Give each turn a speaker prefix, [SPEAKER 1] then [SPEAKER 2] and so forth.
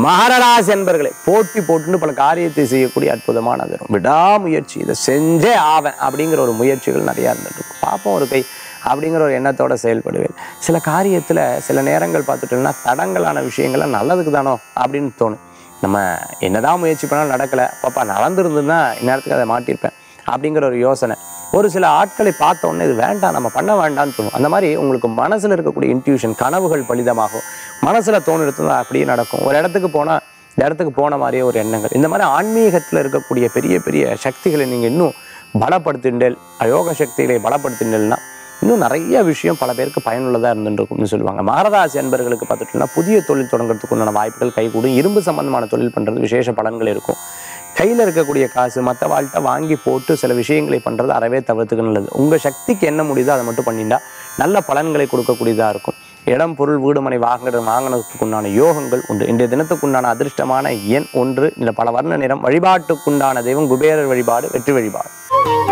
[SPEAKER 1] மகரராசி என்பர்களே போட்டி போட்டுன்னு பல காரியத்தை செய்யக்கூடிய அற்புதமான தரும் விடாமுயற்சி இதை செஞ்சே ஆவேன் அப்படிங்கிற ஒரு முயற்சிகள் நிறையா இருந்துட்டு இருக்கும் பார்ப்போம் ஒரு கை அப்படிங்கிற ஒரு எண்ணத்தோட செயல்படுவேன் சில காரியத்தில் சில நேரங்கள் பார்த்துட்டோம்னா தடங்கலான விஷயங்கள்லாம் நல்லதுக்கு தானோ அப்படின்னு தோணும் நம்ம என்னதான் முயற்சி பண்ணாலும் நடக்கலை பாப்பா நடந்திருந்ததுன்னா இந்நேரத்துக்கு அதை மாட்டியிருப்பேன் அப்படிங்கிற ஒரு யோசனை ஒரு சில ஆட்களை பார்த்த உடனே இது வேண்டாம் நம்ம பண்ண வேண்டாம்னு தோணும் அந்த மாதிரி உங்களுக்கு மனசில் இருக்கக்கூடிய இன்ட்யூஷன் கனவுகள் பலிதமாகும் மனசில் தோணுறது அப்படியே நடக்கும் ஒரு இடத்துக்கு போனால் இந்த இடத்துக்கு போன மாதிரியே ஒரு எண்ணங்கள் இந்த மாதிரி ஆன்மீகத்தில் இருக்கக்கூடிய பெரிய பெரிய சக்திகளை நீங்கள் இன்னும் பலப்படுத்திண்டல் யோக சக்திகளை பலப்படுத்திண்டல்னா இன்னும் நிறைய விஷயம் பல பேருக்கு பயனுள்ளதாக இருந்துருக்கும்னு சொல்லுவாங்க மகரராசி அன்பர்களுக்கு பார்த்துட்டோம்னா புதிய தொழில் தொடங்குறதுக்கு உண்டான வாய்ப்புகள் கைகூடும் இரும்பு சம்பந்தமான தொழில் பண்ணுறது விசேஷ பலன்கள் இருக்கும் கையில் இருக்கக்கூடிய காசு மற்ற வாழ்க்கை வாங்கி போட்டு சில விஷயங்களை பண்ணுறது அறவே தவிர்த்துக்கு நல்லது உங்கள் சக்திக்கு என்ன முடியுதோ அதை மட்டும் பண்ணிட்டா நல்ல பலன்களை கொடுக்கக்கூடியதாக இருக்கும் இடம் பொருள் வீடு மனை வாங்குறது வாங்கினதுக்கு உண்டான யோகங்கள் உண்டு இன்றைய தினத்துக்குண்டான அதிர்ஷ்டமான எண் ஒன்று இந்த பல வர்ண நிறம் வழிபாட்டுக்குண்டான தெய்வம் குபேரர் வழிபாடு வெற்றி வழிபாடு